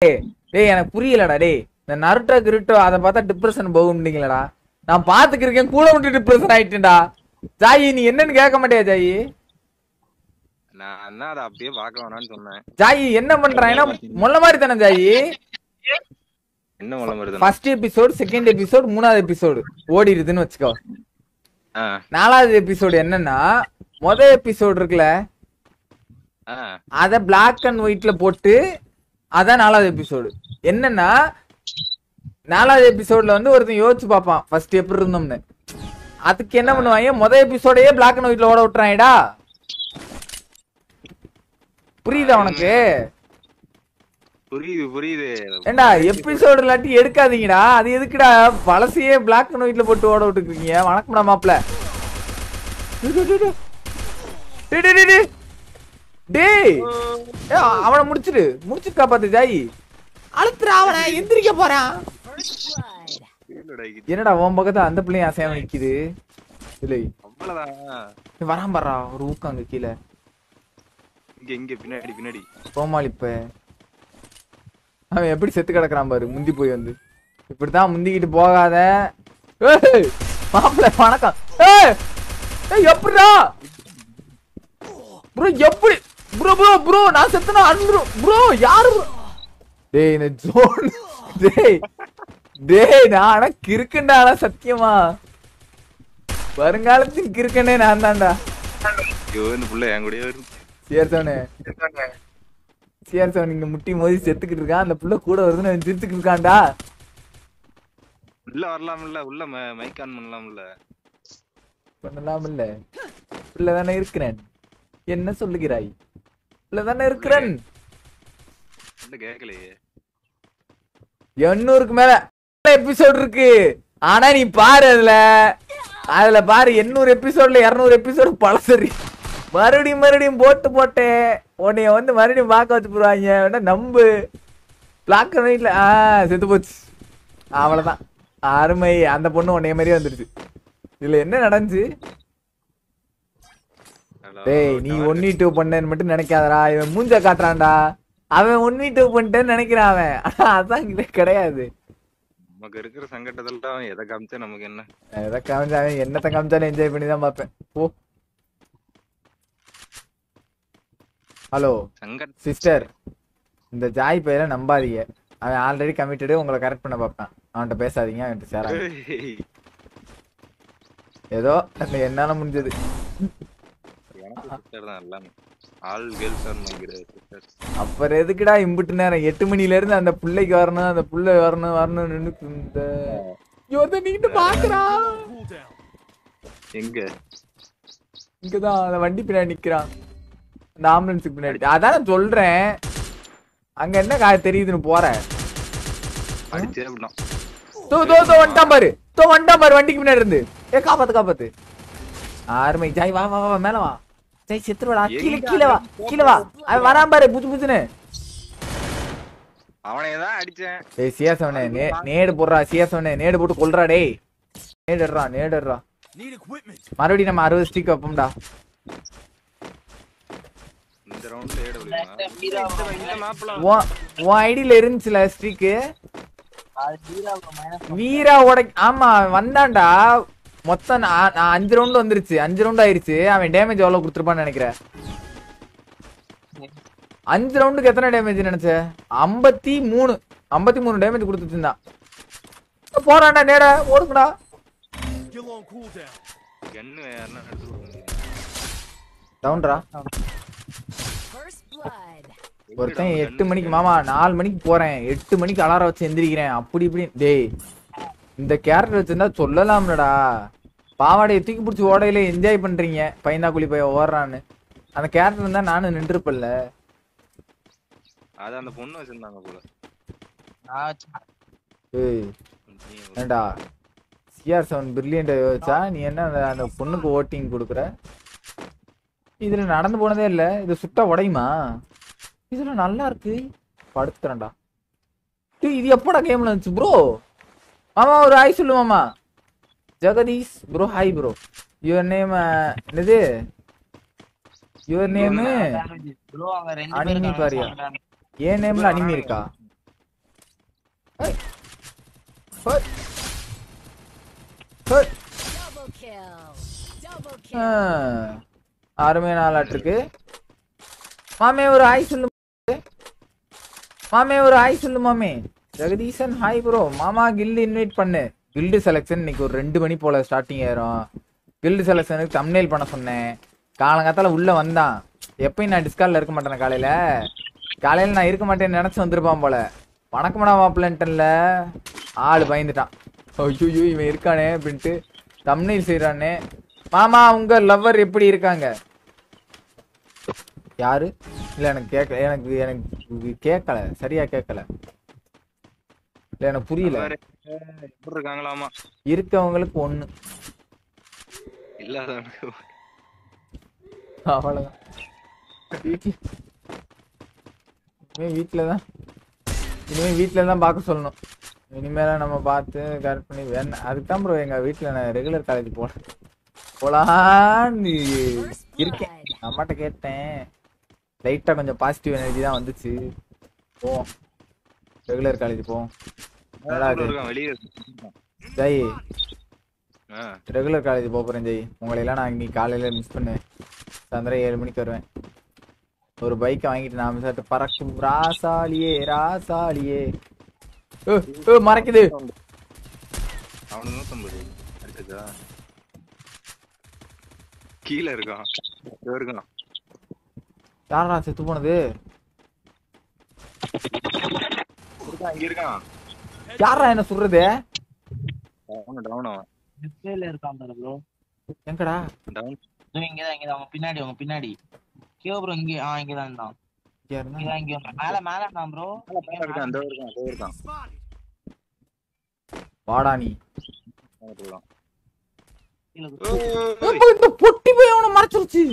டேய் எனக்கு புரியலடா டேய் இந்த நருட்டோ கிருட்டோ அதை பார்த்தா டிப்ரெஷன் போகும்னீங்களடா நான் பாத்துக்கிருக்கேன் கூட விட்டு டிப்ரெஷன் ஆயிட்டேன்டா ஜாயி நீ என்னன்னு கேட்க மாட்டியா ஜாயி நான் என்ன அதை அப்படியே பார்க்க வேணாம்னு சொன்னேன் ஜாயி என்ன பண்றான் ஏன்னா முள்ள மாதிரி தானே ஜாயி என்ன உள்ள வருது ஃபர்ஸ்ட் எபிசோடு செகண்ட் எபிசோடு மூணாவது எபிசோடு ஓடிடுதுன்னு வச்சுக்கோ ஆ நாலாவது எபிசோடு என்னன்னா மொதல் எபிசோடு இருக்குல்ல ஆ அத பிளாக் அண்ட் ஒயிட்ல போட்டு அதான் நாலாவது எபிசோடு என்னன்னா நாலாவது எபிசோட்ல வந்து ஒருத்தன் யோசிச்சு பார்ப்பான் ஃபர்ஸ்ட் எப்படி இருந்தோம்னு அதுக்கு என்ன பண்ணுவாங்க மொதல் எபிசோடையே பிளாக் அண்ட் ஒயிட்ல ஓட விட்டுறாங்கடா புரியுதா உனக்கு புரியுது புரியுது ஏண்டா எபிசோடு இல்லாட்டி எடுக்காதீங்கடா அது எதுக்குடா பழசையே பிளாக் அண்ட் ஒயிட்ல போட்டு ஓட விட்டுருக்கீங்க வணக்கம்டா மாப்ள டேய், டேய், டேய், டேய். டேய் ஏய், அவனை முடிச்சிரு முடிச்சு காப்பாத்து ஜாயி அழுத்துறா அவனை எந்திரிக்க போறான் இல்லடா, இது என்னடா உன் பக்கத்துல அந்த பிள்ளையும் அசையாம நிக்குது இல்லை அவ்வளவுதான் ஏய், வரான் பாரா ஒரு ஊக்கம் அங்க கீழே இங்க இங்க பின்னாடி பின்னாடி கோமாளிப்ப அவன் எப்படி செத்து கிடக்குறான் பாரு முந்தி போய் வந்து இப்படித்தான் முந்திக்கிட்டு போகாத ஏய், மாப்பிள்ளை வணக்கம் ஏய் ஏய், எப்படிடா ப்ரோ எப்படி ப்ரோ ப்ரோ ப்ரோ நான் செத்தனா அன்பு ப்ரோ யாரு bro? டேய் இந்த ஜோன் டேய் டேய் நான் ஆனா கிறுக்கண்டா ஆனா சத்தியமா வருங்காலத்தின் கிறுக்கனே நான் தான்டா ஐயோ இந்த புள்ள என் கூடயே வருது சேர்த்தவனே சேர்த்தவன் இங்க முட்டி மோதி செத்துக்கிட்டு இருக்கான் அந்த புள்ள கூட வருதுன்னு அவன் சிரிச்சுக்கிட்டு இருக்கான்டா உள்ள வரலாம் இல்ல உள்ள மைக் ஆன் பண்ணலாம் இல்ல பண்ணலாம் இல்ல உள்ளதானே இருக்கிறேன் என்ன சொல்லுகிறாய் உள்ளதானே இருக்கிறேன் உள்ள கேட்கலையே எண்ணூறுக்கு மேல எபிசோட் இருக்கு ஆனா நீ பாரு அதுல அதுல பாரு எண்ணூறு எபிசோட்ல இருநூறு எபிசோடு பழசரி மறுபடியும் மறுபடியும் போட்டு போட்டேன் உன்னைய வந்து மறுபடியும் பார்க்க வச்சு போடுவாங்க வேணா நம்பு பிளாக் நைட்ல ஆ செத்து போச்சு அவ்வளவுதான் அருமை அந்த பொண்ணு உன்னைய மாதிரியே வந்துருச்சு இதுல என்ன நடந்துச்சு Hello, டேய் நீ ஒன் டூ பண்ணேன்னு மட்டும் நினைக்காதடா இவன் மூஞ்ச காட்டுறான்டா அவன் ஒன் டூ பண்ணிட்டேன்னு நினைக்கிறான் அவன் ஆனா அதான் இங்க கிடையாது நமக்கு இருக்கிற சங்கட்டத்துல அவன் எதை காமிச்சா நமக்கு என்ன எதை காமிச்சாலும் என்னத்தை காமிச்சாலும் என்ஜாய் பண்ணி தான் பார்ப்பேன் ஓ ஹலோ சங்கட் சிஸ்டர் இந்த ஜாய் பையல நம்பாதீங்க அவன் ஆல்ரெடி கமிட்டடு உங்களை கரெக்ட் பண்ண பார்ப்பேன் அவன்கிட்ட பேசாதீங்க அவன்கிட்ட சேராங்க ஏய், ஏதோ அந்த என்னால முடிஞ்சது எனக்கு சிஸ்டர் தான் எல்லாமே all girls are my sister அப்புறம் எதுக்குடா இம்புட்டு நேரம் எட்டு மணில இருந்து அந்த பிள்ளைக்கு வரணும் அந்த புள்ள வரணும் வரணும் நின்று இந்த இவன் நீட்டு பாக்குறான் எங்க இங்கதான் அந்த வண்டி பின்னாடி நிக்கிறான் அந்த ஆம்புலன்ஸுக்கு பின்னாடி அதான் நான் சொல்றேன் அங்க என்ன கா தெரியுதுன்னு போறேன் அடிச்சே அப்படின்னா தோ தோ தோ வந்துட்டான் பாரு தோ வந்துட்டான் பாரு வண்டிக்கு பின்னாடி இருந்து ஏ காப்பாத்து காப்பாத்து ஆறுமை ஜாய் வா வா வா மேல வா ஜாய் செத்துருவாடா கீழே கீழே வா கீழே வா அவன் வரான் பாரு புச்சு புச்சுன்னு அவனை தான் அடிச்சேன் ஏய் சியாசவனே நே நேடு போடுறா சியாசவனே நேடு போட்டு கொல்றா டேய் நேடுறா நேடுறா மறுபடியும் நம்ம அறுபது ஸ்டிக் வைப்போம்டா இந்த ரவுண்ட்ல ஏட விடுமா இந்த மாப்பிள உன் உன் ஐடியில இருந்துச்சுல ஸ்ட்ரீக்கு வீரா உடை ஆமா அவன் வந்தான்டா மொத்தம் நான் நான் அஞ்சு ரவுண்ட் வந்துருச்சு அஞ்சு ரவுண்ட் ஆயிருச்சு அவன் டேமேஜ் எவ்வளவு கொடுத்துருப்பான்னு நினைக்கிறேன் அஞ்சு ரவுண்டுக்கு எத்தனை டேமேஜ் நினைச்ச ஐம்பத்தி மூணு ஐம்பத்தி மூணு டேமேஜ் கொடுத்துட்டு இருந்தான் போறான்டா நேட ஓடுங்கடா கன்னு யாருன்னா எடுத்து கொடுங்க டவுன்ரா First blood. ஒருத்தன் எட்டு மணிக்கு மாமா நாலு மணிக்கு போறேன் எட்டு மணிக்கு அலாரம் வச்சு எந்திரிக்கிறேன் அப்படி இப்படி டேய் இந்த கேரக்டர் வச்சிருந்தா சொல்லலாம்லடா பாவாடையை தூக்கி பிடிச்சி ஓடையில என்ஜாய் பண்றீங்க பையந்தா குழி போய் ஓடுறான்னு அந்த கேரக்டர் இருந்தா நானும் நின்றுப்பல்ல அது அந்த பொண்ணு வச்சிருந்தாங்க போல ஏய் ஏண்டா சிஆர் செவன் பிரில்லியன்ட் வச்சா நீ என்ன அந்த- அந்த பொண்ணுக்கு ஓட்டிங் கொடுக்குற இதுல நடந்து போனதே இல்ல இது சுட்டா உடையுமா இதுல நல்லா இருக்கு படுத்துறேன்டா டேய் இது எப்படா கேம்ல இருந்துச்சு ப்ரோ மாமா ஒரு ஹாய் சொல்லு மாமா Jagadish bro hi bro your name என்னது யுவர் நேம் ப்ரோ அவங்க ரெண்டு அனிமி பேரும் பாரியா ஏன் நேம்ல அனிமி இருக்கா hey. Hey. Hey. Double kill. Double ஆ, kill. அருமையான ஆளாட்டிருக்கு மாமே ஒரு ஹாய் சொல்லு மாமே ஒரு ஹாய் சொல்லு மாமே ஜெகதீசன் ஹாய் ப்ரோ மாமா கில்டு இன்வைட் பண்ணு கில்டு செலெக்ஷன் இன்னைக்கு ஒரு ரெண்டு மணி போல ஸ்டார்டிங் ஆயிரும் கில்டு செலெக்ஷனுக்கு தம்னேல் பண்ண சொன்னேன் காலங்காத்தால உள்ள வந்தான் எப்பயும் நான் டிஸ்கார்ட்ல இருக்க மாட்டேன் காலையில காலையில நான் இருக்க மாட்டேன்னு நினைச்சு வந்திருப்பான் போல வணக்கம்டா மாப்பிள்ளன்ட்டன்ல ஆளு பயந்துட்டான் ஐயோ இவன் இருக்கானே அப்படின்ட்டு தம்னேல் செய்யறானே மாமா உங்க லவ்வர் எப்படி இருக்காங்க யாரு இல்ல எனக்கு கேட்கல எனக்கு எனக்கு கேட்கல சரியா கேட்கல இல்ல எனக்கு புரியல வேற, அஹ், எப்படி இருக்காங்களாமா இருக்கவங்களுக்கு ஒண்ணு இல்லாதவனுக்கு அவ்வளவுதான் வீட்ல இனிமே வீட்டுல தான் இனிமே வீட்டுல தான் பார்க்க சொல்லணும் இனிமேல நம்ம பார்த்து கரெக்ட் பண்ணி வேணா அதுக்கு தான் ப்ரோ எங்க வீட்டுல நான் ரெகுலர் காலேஜ் போல போலான்னு இருக்கேன் அம்மாட்ட கேட்டேன் லைட்டா கொஞ்சம் பாசிட்டிவ் எனர்ஜி தான் வந்துச்சு போவோம் ரெகுலர் காலேஜ் போவோம் நல்லா இருக்கு. இருக்கான் வெளியே ஜெய் ஆ ரெகுலர் காலேஜ் போக போறேன் ஜெய் உங்களை எல்லாம் நான் இன்னைக்கு காலையில மிஸ் பண்ணுவேன் சாயந்தரம் ஏழு மணிக்கு வருவேன் ஒரு பைக்கை வாங்கிட்டு நான் சார் பறக்கும் ராசாலியே ராசாலியே ஏ, ஏ, மறைக்குது அவனுக்கு நூத்தம்பது அடுத்ததா கீழே இருக்கான் இதோ இருக்கான் யாரா செத்து போனது இருக்கான் இங்க இருக்கான் யாரா என்ன சொல்றது டவுன் டவுன் அவன் டிஸ்பிளேல இருக்கான் பாரு ப்ரோ எங்கடா டவுன் இதோ இங்கதான் இங்கதான் உங்க பின்னாடி உங்க பின்னாடி கியோ ப்ரோ இங்க ஆ இங்கதான் இருந்தான் இங்க இருந்தா இங்கதான் இங்க இருந்தான். மேல மேல இருந்தான் ப்ரோ இருக்கான் இதோ இருக்கான் இதோ இருக்கான் வாடா நீ அவன் இருக்கான். கீழே குத்து. ஓய், ஏப்பா, இந்த பொட்டி போய் அவனை மறைச்சிருச்சு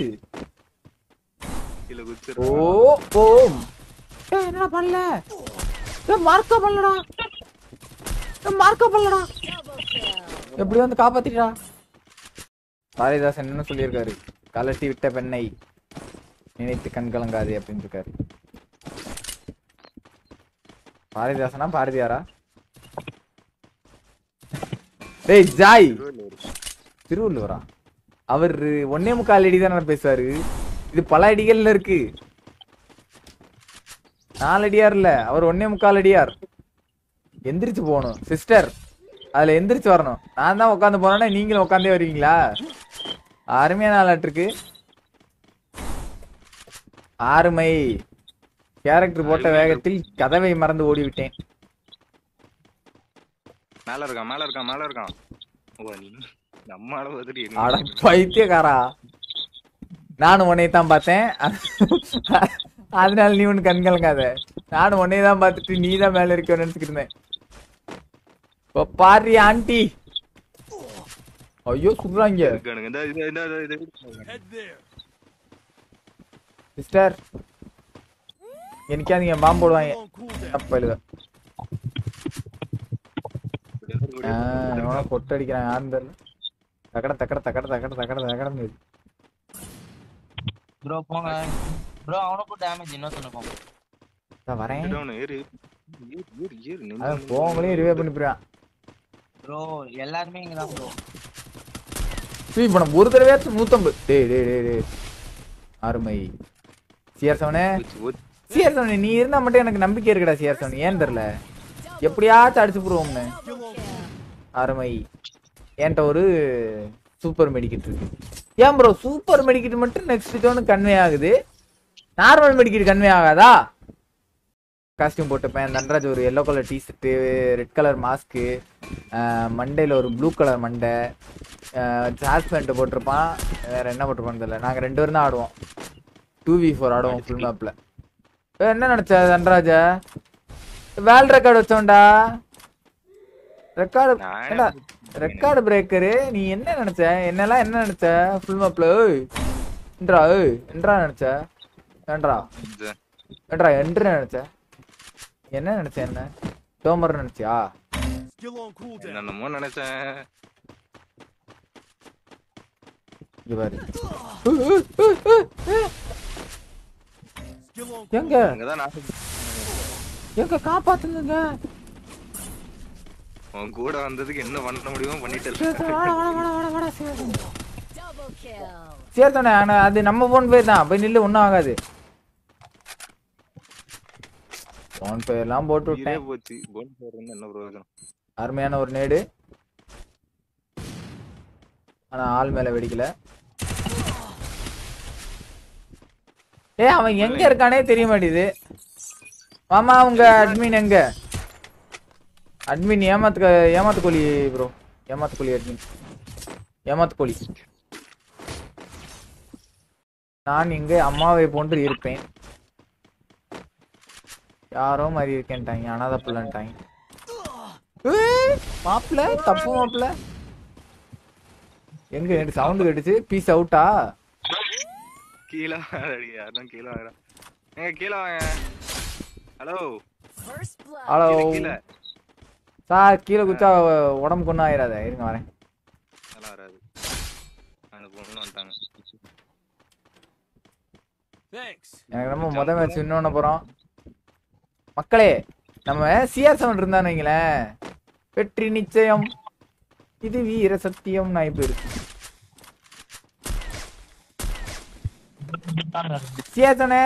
கீழே ஓ குதிச்சிருக்கான். ஓ ஏய், என்னடா பண்ணல ஏய், மார்க்கா பண்ணலடா ஏய், மார்க்கா பண்ணலடா Double kill. எப்படி வந்து காப்பாத்திட்டா பாரதிதாசன் என்ன சொல்லியிருக்காரு கலட்டி விட்ட பெண்ணை நினைத்து கண் கலங்காது அப்படின்னு இருக்காரு பாரதிதாசனா பாரதியாரா டேய் ஜாய் திருவள்ளூர். திருவள்ளுவரா அவர் ஒன்னே முக்கால் அடி தானே பேசுவாரு இது பல அடிகள்ல இருக்கு நாலு அடியார் இல்ல அவர் ஒன்னே முக்கால் அடியார் எந்திரிச்சு போகணும் சிஸ்டர் அதுல எந்திரிச்சு வரணும் நான் தான் உட்காந்து போனேன்னா நீங்களும் உட்காந்தே வருவீங்களா அருமையான நாளாட்டிருக்கு ஆறுமை கேரக்டர் போட்ட வேகத்தில் கதவை மறந்து ஓடிவிட்டேன் மேல இருக்கான் மேல இருக்கான் மேல இருக்கான் ஓ நீ நம்ம அளவு வந்துட்டு எங்க அட பைத்தியக்காரா நானும் உன்னை தான் பார்த்தேன் அதனால நீ ஒண்ணு கண் கலங்காத நானும் உன்னை தான் பார்த்துட்டு நீ தான் மேல இருக்க நினைச்சுக்கிட்டு இருந்தேன் இப்போ பாரு ஆண்டி ஐயோ சுடுறாங்க இருக்கானுங்க இந்த இது இந்த இது இது சிஸ்டர் எனக்காதீங்க பாம்பு போடுவாங்க அப்ப இல்ல கொட்டை அடிக்கிறாங்க யாரும் தெரியல தக்கட தக்கட தக்கட தக்கட தக்கட தக்கடன்னு இருக்கு. ப்ரோ போங்க ப்ரோ அவனுக்கும் டேமேஜ் இன்னொருத்தனுக்கும் இதோ வரேன் டவுன் ஏறு ஏறு ஏறு ஏறு நின்னு அதான் நின்னு போவங்களையும் ரிவே பண்ணி போயிருவான் ப்ரோ எல்லாருமே இங்கதான் ப்ரோ சீ பணம் ஒரு தடவையாச்சும் நூத்தம்பது டேய் டேய் டேய் டேய் அருமை சிஆர் செவனே ஊச்சு, ஊச்சு. சிஆர் செவனே நீ இருந்தா மட்டும் எனக்கு நம்பிக்கை இருக்குடா சிஆர் செவன் ஏன் தெரியல எப்படியாச்சும் அடிச்சு போடுவோம்னு Double kill. அருமை என்கிட்ட ஒரு சூப்பர் மெடிக்கெட் இருக்கு ஏன் ப்ரோ சூப்பர் மெடிக்கெட் மட்டும் நெக்ஸ்ட் டோனு கன்வே ஆகுது நார்மல் மெடிக்கெட் கன்வே ஆகாதா காஸ்டியூம் போட்டுப்பேன் தன்ராஜ் ஒரு yellow colour t shirt red colour mask மண்டையில் ஒரு ப்ளூ கலர் மண்டை ஜாஸ் பேண்ட் போட்டிருப்பான் வேற என்ன போட்டிருப்பான்னு தெரியல நாங்கள் ரெண்டு பேரும் தான் ஆடுவோம் டூ வி ஃபோர் ஆடுவோம் ஃபுல் மேப்பில் என்ன நினச்ச தன்ராஜ வேல் ரெக்கார்டு வச்சோம்டா ரெக்கார்டு நான் ஏண்டா ரெக்கார்டு பிரேக்கரு நீ என்ன நினைச்ச என்னெல்லாம் என்ன நினைச்ச ஃபுல் மேப்ல ஏய் என்றா ஏய் என்றா நினைச்ச ஏன்றா இது. ஏன்றா என்று நினைச்ச என்ன நினைச்ச என்ன டோமர் நினைச்சியா என்னென்னமோ நினைச்சேன் இங்க பாரு எங்க அங்கதான் நான் எங்க காப்பாத்துங்க உன் கூட வந்ததுக்கு என்ன பண்ண முடியுமோ பண்ணிட்டு வாடா வாடா வாடா வாடா வாடா சியாசன் Double kill. சேர்த்தோண்ணே ஆனா அது நம்ம போன் பேர் தான் போய் நில்லு ஒன்றும் ஆகாது போன் பேர்லாம் போட்டு உயிரே விட்டேன் போச்சு போன் போடுறது என்ன பிரயோஜனம் அருமையான ஒரு நேடு ஆனா ஆள் மேல வெடிக்கல ஏ அவன் எங்க இருக்கானே தெரிய மாட்டேது மாமா உங்க அட்மின் எங்க அட்மின் ஏமாத்து ஏமாத்து கோழி ப்ரோ ஏமாத்து கோழி அட்மின் ஏமாத்து கோழி நான் இங்கு அம்மாவை போன்று இருப்பேன் யாரோ மாதிரி இருக்கேன்ட்டாங்க அனாதை பிள்ளைன்ட்டாங்க ஏய், மாப்பிள தப்பு மாப்பிள எங்க எனக்கு சவுண்ட் கேட்டுச்சு பீஸ் அவுட்டா கீழே வாடி யாரும் கீழே வாங்க எங்க கீழே வாங்க ஹலோ First blood. ஹலோ கீழே சார் கீழே குச்சா உடம்பு கொண்டு ஆயிராத இருங்க வரேன் நல்லா வராது அந்த பொண்ணு வந்துட்டாங்க எனக்கு நம்ம முத மேட்ச் இன்னொன்னு போறோம் மக்களே நம்ம சிஆர் செவன் இருந்தான்னு வைங்களேன் வெற்றி நிச்சயம் இது வீர சத்தியம் நான் இப்ப இருக்கு சிஆர் செவனே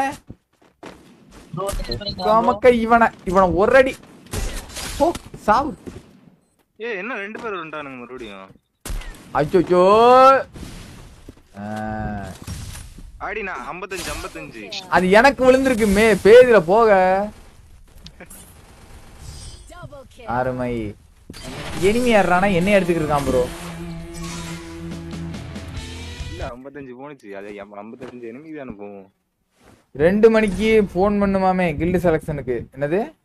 மக்கள் இவனை இவனை ஒரு அடி ஓ சாவு ஏ என்ன ரெண்டு பேர் வந்துட்டானுங்க மறுபடியும் அச்சோ ஆடி நான் ஐம்பத்தஞ்சு ஐம்பத்தஞ்சு அது எனக்கு விழுந்திருக்கு மே பேதில போக Double kill. அருமை எனிமி ஏறானா என்ன எடுத்துக்கிட்டு இருக்கான் ப்ரோ இல்ல ஐம்பத்தஞ்சு போனுச்சு அது எம்- ஐம்பத்தஞ்சு enemy தானே போகும் ரெண்டு மணிக்கு ஃபோன் பண்ணுமாமே கில்டு செலக்ஷனுக்கு என்னது